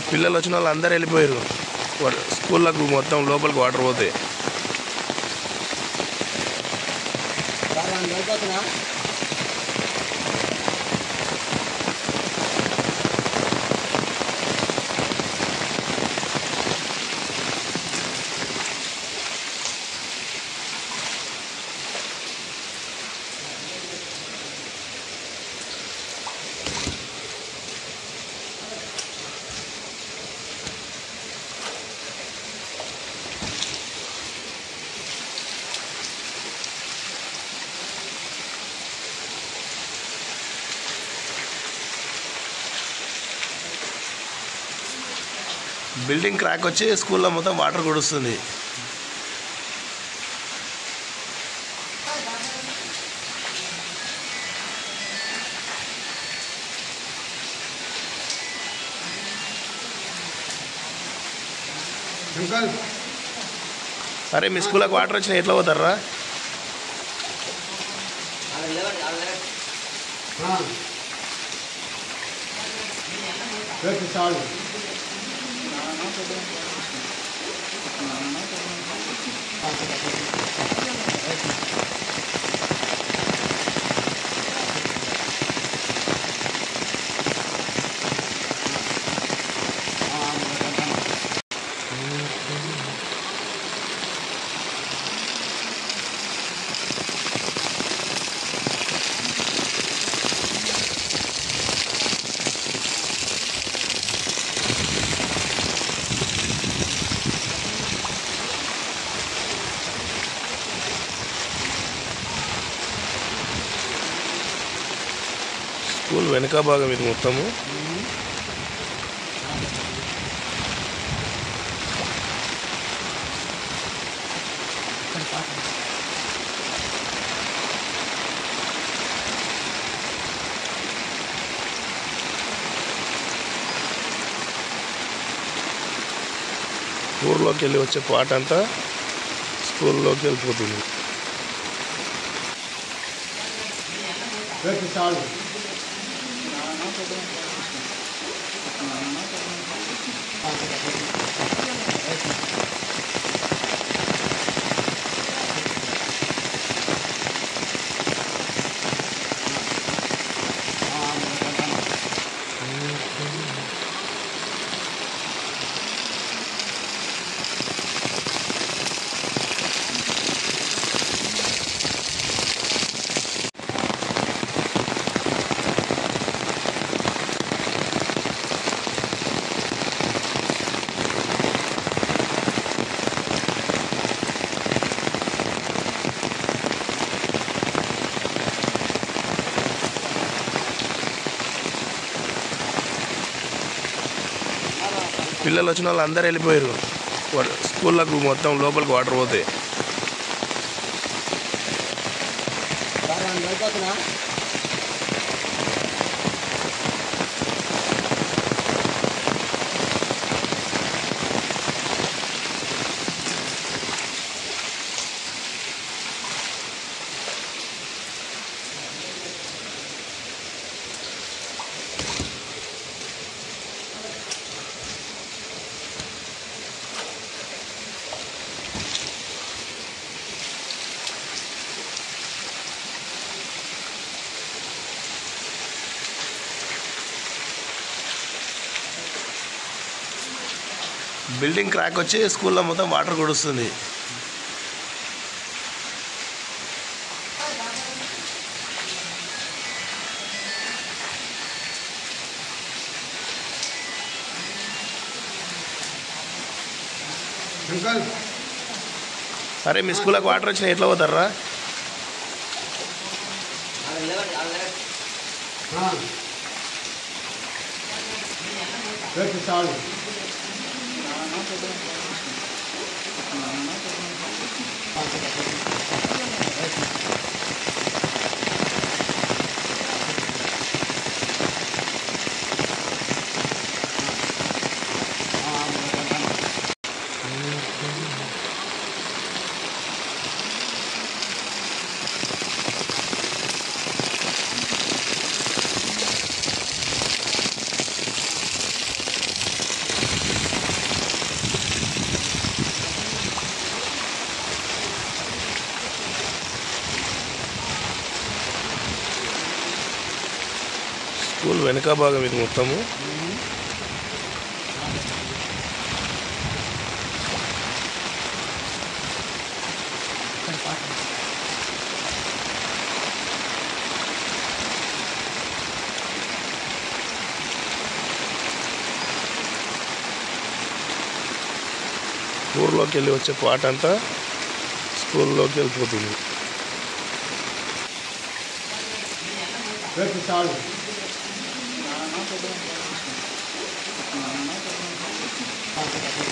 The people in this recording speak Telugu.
పిల్లలు వచ్చిన వాళ్ళు అందరు వెళ్ళిపోయారు వా- స్కూళ్ళకు మొత్తం లోపలికి వాటర్ పోతాయి బిల్డింగ్ క్రాక్ వచ్చి స్కూల్లో మొత్తం వాటర్ కుడుస్తుంది అంకల్ అరే మీ స్కూల్కి వాటర్ వచ్చినాయి ఎట్లా పోతారా రేపు చాలు స్కూల్ వెనక భాగం ఇది మొత్తము ఊర్లోకి వెళ్ళి వచ్చే పాట అంతా స్కూల్లోకి వెళ్ళిపోతుంది రేపు చాలు పిల్లలు వచ్చిన వాళ్ళు అందరు వెళ్ళిపోయారు వా- స్కూళ్ళకు మొత్తం లోపలికి వాటర్ పోతాయి అయిపోతున్నా బిల్డింగ్ క్రాక్ వచ్చి స్కూల్లో మొత్తం వాటర్ కుడుస్తుంది అంకల్ అరే మీ స్కూల్కి వాటర్ వచ్చినాయి ఎట్లా పోతారా రేపు చాలు స్కూల్ వెనక భాగం ఇది మొత్తము ఊర్లోకి వెళ్ళి వచ్చే పాట అంతా స్కూల్లోకి వెళ్ళిపోతుంది రేపు చాలు ఆ